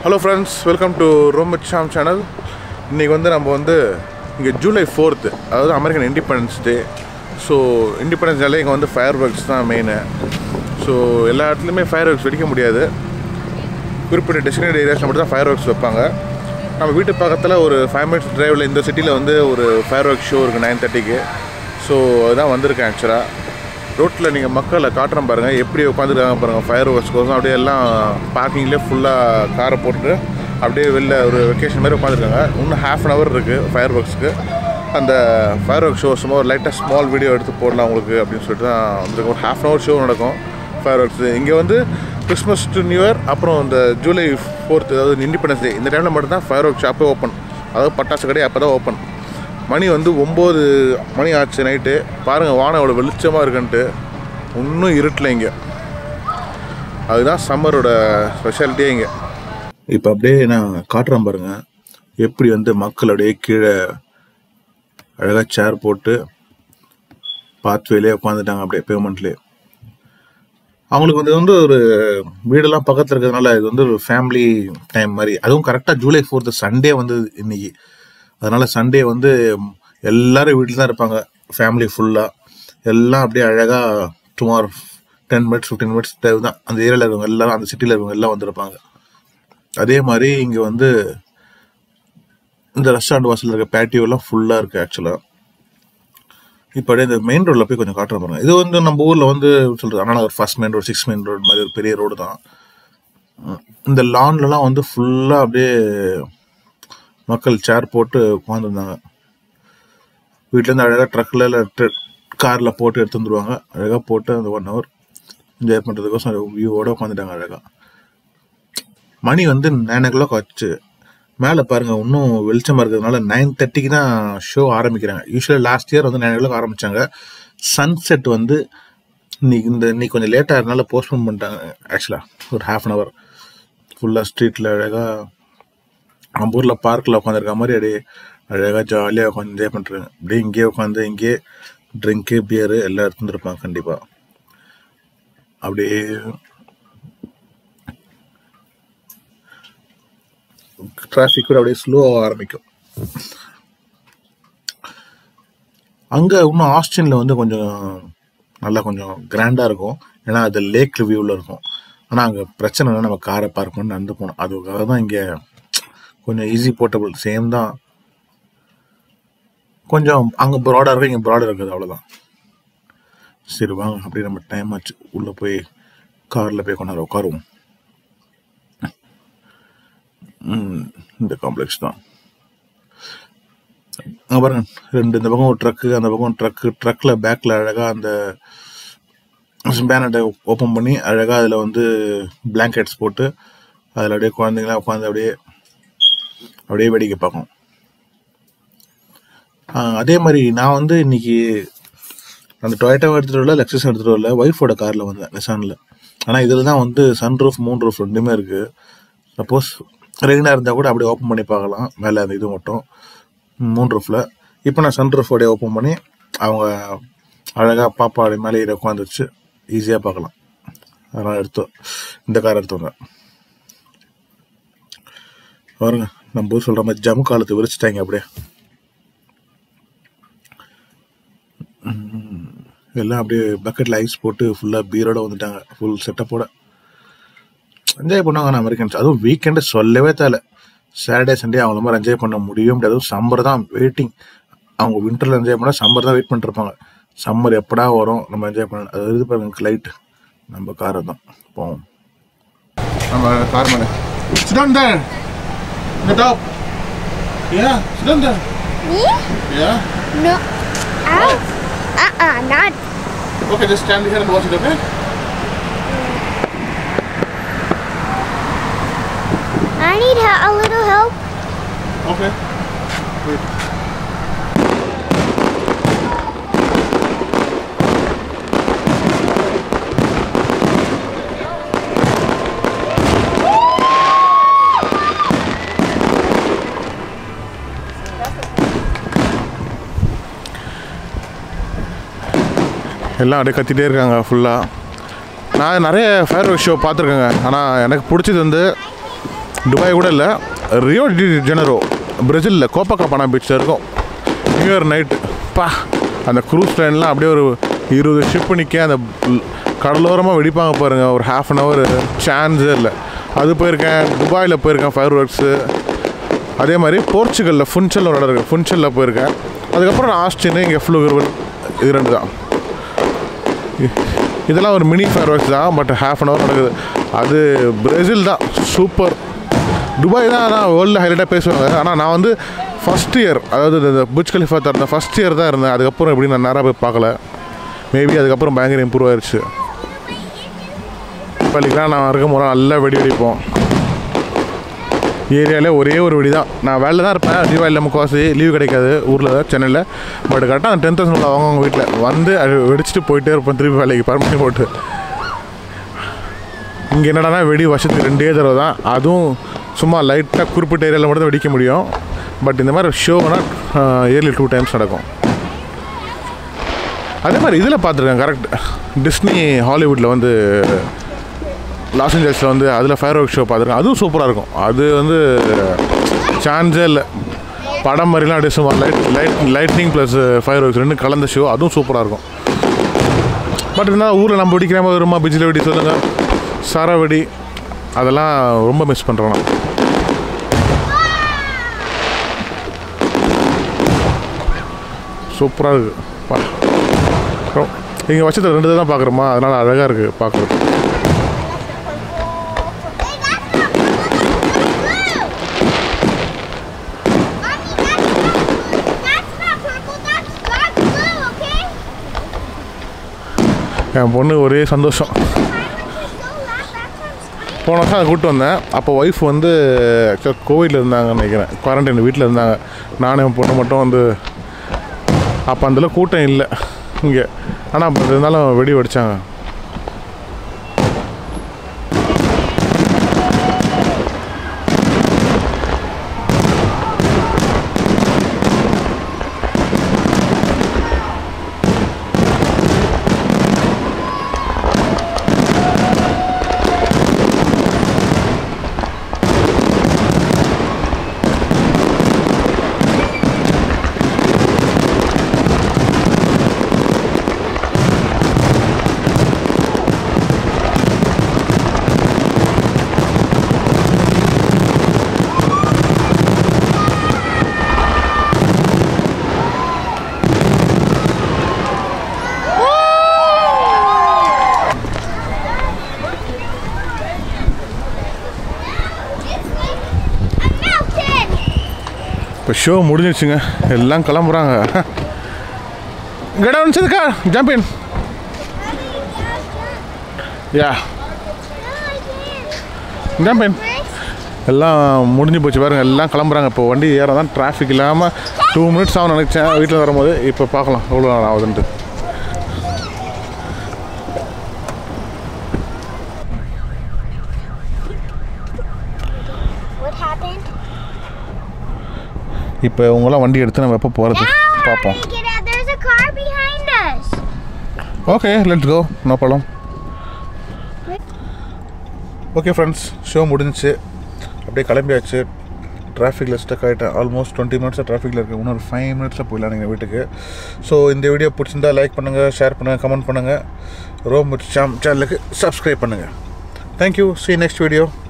Hello friends welcome to ரோமட் ஷாம் channel இன்றைக்கி வந்து நம்ம வந்து இங்கே ஜூலை ஃபோர்த்து அதாவது American independence day so independence டேலே இங்கே வந்து ஃபயர் ஒர்க்ஸ் தான் மெயினு ஸோ எல்லா இடத்துலையுமே ஃபயர் ஒர்க்ஸ் வெடிக்க முடியாது குறிப்பிட்ட டெஸ்டினேட் ஏரியாஸில் மட்டும் தான் ஃபயர் ஒர்க்ஸ் வைப்பாங்க நம்ம வீட்டு பக்கத்தில் ஒரு ஃபைவ் மினிட்ஸ் டிரைவில் இந்த சிட்டியில் வந்து ஒரு ஃபயர் ஒர்க் ஷோ இருக்குது நைன் தேர்ட்டிக்கு ஸோ அதுதான் வந்திருக்கேன் ஆக்சுவலாக ரோட்டில் நீங்கள் மக்களை காட்டுறேன் பாருங்கள் எப்படி உட்காந்துருக்காங்க பாருங்கள் ஃபயர் ஒர்க்ஸ்க்கோசம் அப்படியே எல்லாம் பார்க்கிங்லேயே ஃபுல்லாக காரை போட்டுட்டு அப்படியே வெளில ஒரு வெக்கேஷன் மாதிரி உட்காந்துருக்காங்க இன்னும் ஹாஃப் அன் ஹவர் இருக்குது ஃபயர் ஒர்க்ஸ்க்கு அந்த ஃபயர் ஒர்க் ஷோ சும்மா ஒரு லைட்டாக ஸ்மால் வீடியோ எடுத்து போடலாம் உங்களுக்கு அப்படின்னு சொல்லிட்டு தான் வந்துருக்கு ஒரு ஹாஃப் அன் ஹவர் ஷோ நடக்கும் ஃபயர் ஒர்க்ஸ் இங்கே வந்து கிறிஸ்மஸ் டு நியூ இயர் அப்புறம் இந்த ஜூலை ஃபோர்த் அதாவது இண்டிபெண்டன்ஸ் டே இந்த டைமில் மட்டும்தான் ஃபயர் ஒர்க் ஷாப்பே ஓப்பன் அதாவது பட்டாசு கடை அப்போ தான் ஓப்பன் மணி வந்து ஒம்பது மணி ஆச்சு நைட்டு பாருங்கள் வானம் எவ்வளோ வெளிச்சமாக இருக்குன்ட்டு இன்னும் இருட்டில் இங்கே அதுதான் சம்மரோட ஸ்பெஷாலிட்டியே இங்கே இப்போ அப்படியே நான் காட்டுறேன் பாருங்க எப்படி வந்து மக்கள் அப்படியே கீழே அழகாக சேர் போட்டு பாத்வேலே உட்காந்துட்டாங்க அப்படியே பேமெண்ட்லேயே அவங்களுக்கு வந்து வந்து ஒரு வீடெல்லாம் பக்கத்தில் இருக்கிறதுனால இது வந்து ஒரு ஃபேமிலி டைம் மாதிரி அதுவும் கரெக்டாக ஜூலை ஃபோர்த்து சண்டே வந்து இன்னைக்கு அதனால சண்டே வந்து எல்லாரும் வீட்டில் தான் இருப்பாங்க ஃபேமிலி ஃபுல்லாக எல்லாம் அப்படியே அழகாக tomorrow ten minutes fifteen minutes time தான் அந்த ஏரியாவில் இருக்கவங்க எல்லாரும் அந்த சிட்டியில் இருக்கவங்க எல்லாம் வந்திருப்பாங்க அதே மாதிரி இங்கே வந்து இந்த ரெஸ்டாரண்ட் வாசலில் இருக்க பேட்டியோலாம் ஃபுல்லாக இருக்குது ஆக்சுவலாக இப்போ அப்படியே இந்த மெயின் ரோடில் போய் கொஞ்சம் காட்டுற பாருங்க இது வந்து நம்ம ஊரில் வந்து சொல்கிறது Anna Nagar first main road six main road மாதிரி ஒரு பெரிய ரோடு தான் உம், இந்த லான்லலாம் வந்து ஃபுல்லாக அப்படியே மக்கள் சேர் போட்டு உட்காந்துருந்தாங்க வீட்டிலேருந்து அழகாக ட்ரக்கில் இல்லை காரில் போட்டு எடுத்து வந்துருவாங்க அழகாக போட்டு அந்த ஒன் ஹவர் என்ஜாய் பண்ணுறதுக்கோசம் வியூவோட உட்காந்துட்டாங்க அழகாக மணி வந்து நைன் ஓ கிளாக் ஆச்சு மேலே பாருங்க இன்னும் வெளிச்சமாக இருக்கிறதுனால நைன் தேர்ட்டிக்கு தான் ஷோ ஆரம்பிக்கிறாங்க யூஸ்வலாக லாஸ்ட் இயர் வந்து நைன் ஓ கிளாக் ஆரம்பிச்சாங்க சன்செட் வந்து இன்னைக்கு இந்த இன்னைக்கு கொஞ்சம் லேட்டாக இருந்தால போஸ்ட்போன் பண்ணிட்டாங்க ஆக்சுவலாக ஒரு ஹாஃப் அன் ஹவர் ஃபுல்லாக ஸ்ட்ரீட்டில் அழகாக நம்ம ஊரில் பார்க்கில் உட்காந்துருக்க மாதிரி அப்படியே அழகாக ஜாலியாக உட்காந்து என்ஜாய் பண்ணுறாங்க அப்படியே இங்கேயே உட்காந்து இங்கேயே ட்ரிங்க்கு பியரு எல்லாம் எடுத்துருப்பாங்க கண்டிப்பாக அப்படியே டிராஃபிக் கூட அப்படியே ஸ்லோவாக ஆரம்பிக்கும் அங்கே இன்னும் ஆஸ்டினில் வந்து கொஞ்சம் நல்லா கொஞ்சம் கிராண்டாக இருக்கும் ஏன்னா அது லேக் ரிவ்யூவில் இருக்கும் ஆனால் அங்கே பிரச்சனை இல்லை நம்ம காரை பார்க் பண்ணி நடந்து போகணும் அதுக்காக தான் இங்கே கொஞ்சம் ஈஸி போர்ட்டபிள் சேம் தான் கொஞ்சம் அங்கே ப்ராடாக இருக்கும் இங்கே ப்ராடாக இருக்குது அவ்வளோதான் சரி வாங்க அப்படியே நம்ம டைம் ஆச்சு உள்ளே போய் காரில் போய் கொண்டாட உட்காருவோம் ம், இந்த காம்ப்ளெக்ஸ் தான் அங்கே பாருங்க ரெண்டு இந்த பக்கம் ஒரு ட்ரக்கு அந்த பக்கம் ட்ரக்கு ட்ரக்கில் பேக்கில் அழகாக அந்த பேனட்டை ஓப்பன் பண்ணி அழகாக அதில் வந்து பிளாங்கெட்ஸ் போட்டு அதில் அப்படியே குழந்தைங்களாம் உட்காந்து அப்படியே அப்படியே வேடிக்கை பார்க்கும் ஆ, அதே மாதிரி நான் வந்து இன்னைக்கு அந்த டொயேட்டாவை எடுத்துகிட்டு வரல லெக்ஸஸ் எடுத்துகிட்டு வரல ஒய்ஃபோட காரில் வந்தேன் நிசானில் ஆனால் இதில் தான் வந்து சன் ரூஃப் மூன் ரூஃப் ரெண்டுமே இருக்குது சப்போஸ் ரெயினாக இருந்தால் கூட அப்படியே ஓப்பன் பண்ணி பார்க்கலாம் மேலே அந்த இது மட்டும் மூன் ரூஃபில் இப்போ நான் சன் ரூஃபோடைய ஓப்பன் பண்ணி அவங்க அழகாக பாப்பா அப்படி மேலே ஏறி உட்காந்துருச்சு ஈஸியாக பார்க்கலாம் அதனால் எடுத்தோம் இந்த கார் எடுத்து வந்தேன் பாருங்க நம்ம ஊர் சொல்கிற மாதிரி ஜம்மு காலத்தை விரிச்சிட்டாங்க அப்படியே எல்லாம் அப்படியே பக்கெட்டில் ஐஸ் போட்டு ஃபுல்லாக பீரோட வந்துட்டாங்க ஃபுல் செட்டப்போட என்ஜாய் பண்ணுவாங்க நான் அமெரிக்கன்ஸ் அதுவும் வீக்கெண்டு சொல்லவே தேவை சாட்டர்டே சண்டே அவங்கள மாதிரி என்ஜாய் பண்ண முடியும் முடியாது அதுவும் சம்மர் தான் வெயிட்டிங் அவங்க விண்டரில் என்ஜாய் பண்ணால் சம்மர் தான் வெயிட் பண்ணிருப்பாங்க சம்மர் எப்படா வரும் நம்ம என்ஜாய் பண்ண அது இது பாருங்க லைட் நம்ம காரை தான் போவோம் நம்ம கார் மேலே Sit down there. In the top. Yeah, sit down there. Me? Yeah. No. Ow. Uh-uh, not. Okay, just stand here and watch it, okay? I need he- a little help. Okay. Wait. எல்லாம் அப்படியே கத்திட்டே இருக்காங்க ஃபுல்லாக நான் நிறைய fire firework show பார்த்துருக்கேங்க ஆனால் எனக்கு பிடிச்சது வந்து துபாய் கூட இல்லை ரியோ டி ஜெனரோ பிரேசிலில் கோப்பக்காப்பானா பீச்சில் இருக்கும் நியூ இயர் நைட்டு பா அந்த க்ரூஸ் ட்ரெயின்லாம் அப்படியே ஒரு இருபது ஷிப்பு நிற்க அந்த கடலோரமாக வெடிப்பாங்க பாருங்கள் ஒரு ஹாஃப் அன் ஹவர் சான்ஸே இல்லை அது போயிருக்கேன் துபாயில் போயிருக்கேன் ஃபயர் ஒர்க்ஸு அதே மாதிரி போர்ச்சுகலில் ஃபுன்சல் ஒரு இடம் இருக்குது ஃபுன்சலில் போயிருக்கேன் அதுக்கப்புறம் நான் ஆஸ்டின் இங்கே ஃப்ளூகர்வல் இது ரெண்டு தான் இ- இதெல்லாம் ஒரு மினி ஃபயர் ஒர்க்ஸ் தான் பட் ஹாஃப் அன் ஹவர் நடக்குது அது பிரேசில் தான் சூப்பர் துபாய் தான் ஆனால் வேர்ல்டு ஹைலைட்டாக பேசுவாங்க ஆனால் நான் வந்து ஃபஸ்ட் இயர் அதாவது இந்த புஜ் கலிஃபா திறந்த ஃபஸ்ட் இயர் தான் இருந்தேன் அதுக்கப்புறம் எப்படி நான் நேராக போய் பார்க்கல மேபி அதுக்கப்புறம் பயங்கர இம்ப்ரூவ் ஆயிடுச்சு பள்ளிக்கெலாம் நான் இருக்கும் போது நல்லா வெடி வெடிப்போம் ஏரியாவிலே ஒரே ஒரு வெடி தான் நான் வேலையில் தான் இருப்பேன் தீபாவளியில் முக்கால்வாசி லீவ் கிடைக்காது ஊரில் சென்னையில் பட் கரெக்டாக அந்த டென் தௌசண்ட் அவங்கவுங்க வீட்டில் வந்து அது வெடிச்சிட்டு போயிட்டே இருப்பேன் திருப்பி வேலைக்கு பர்மனி போட்டு இங்கே என்னடானா வெடி வருஷத்துக்கு ரெண்டே தடவை தான் அதுவும் சும்மா லைட்டாக குறிப்பிட்ட ஏரியாவில் மட்டும் தான் வெடிக்க முடியும் பட் இந்த மாதிரி ஷோனா இயர்லி டூ டைம்ஸ் நடக்கும் அதே மாதிரி இதில் பார்த்துருக்கேன் கரெக்ட் டிஸ்னி ஹாலிவுட்டில் வந்து லாஸ் ஏஞ்சல்ஸில் வந்து அதில் ஃபயர் ஒர்க் ஷோ பார்த்துருக்கேன் அதுவும் சூப்பராக இருக்கும் அது வந்து சான்ஸே இல்லை படம் மாதிரிலாம் அப்படியே சும்மா light light lightning plus fireworks ரெண்டும் கலந்த ஷோ அதுவும் சூப்பராக இருக்கும் பட் இருந்தால் ஊரில் நம்ம வெடிக்கிற மாதிரி வருமா பிஜில் வெடி சொல்லுங்கள் சர வெடி அதெல்லாம் ரொம்ப மிஸ் பண்ணுறோம் நான் சூப்பராக இருக்குது பா இங்கே வச்சது ரெண்டு தான் பார்க்குறோமா அதனால் அழகாக இருக்குது பார்க்குறது That's not purple, that's dark blue, okay? என் பொண்ணு ஒரே சந்தோஷம் போன வருஷம் அதை கூப்பிட்டு வந்தேன் அப்போ ஒய்ஃப் வந்து ஆக்சுவலாக கோவிலில் இருந்தாங்கன்னு நினைக்கிறேன் குவாரண்டைன் வீட்டில் இருந்தாங்க நானும் என் பொண்ணு மட்டும் வந்து அப்போ அந்தளவு கூட்டம் இல்லை இங்கே ஆனால் அப்போ இருந்தாலும் வெடி வெடிச்சாங்க இப்போ ஷோ முடிஞ்சிருச்சுங்க எல்லாம் கிளம்புறாங்க கெட் வச்சதுக்கா jump in yeah jump in எல்லாம் முடிஞ்சு போச்சு பாருங்க எல்லாம் கிளம்புறாங்க இப்போ வண்டி ஏற தான் டிராஃபிக் இல்லாமல் டூ மினிட்ஸ் ஆகும் நினச்சேன் வீட்டில் வரும்போது இப்போ பார்க்கலாம் எவ்வளோ நேரம் ஆகுதுன்ட்டு What happened? இப்போ உங்களாம் வண்டி எடுத்து நம்ம எப்போ போகிறது பார்ப்போம் Now get out. There's a car behind us. Okay let's go no problem okay friends show முடிஞ்சுச்சு அப்படியே கிளம்பியாச்சு டிராஃபிக்கில் ஸ்டக் ஆகிட்டேன் ஆல்மோஸ்ட் டுவெண்ட்டி மினிட்ஸாக டிராஃபிக்கில் இருக்குது இன்னொரு ஃபைவ் மினிட்ஸில் போயிடலாம் நீங்கள் வீட்டுக்கு ஸோ இந்த வீடியோ பிடிச்சிருந்தா லைக் பண்ணுங்கள் ஷேர் பண்ணுங்கள் கமெண்ட் பண்ணுங்கள் ரோம் சாம் சேனலுக்கு சப்ஸ்கிரைப் பண்ணுங்கள் தேங்க்யூ சி நெக்ஸ்ட் வீடியோ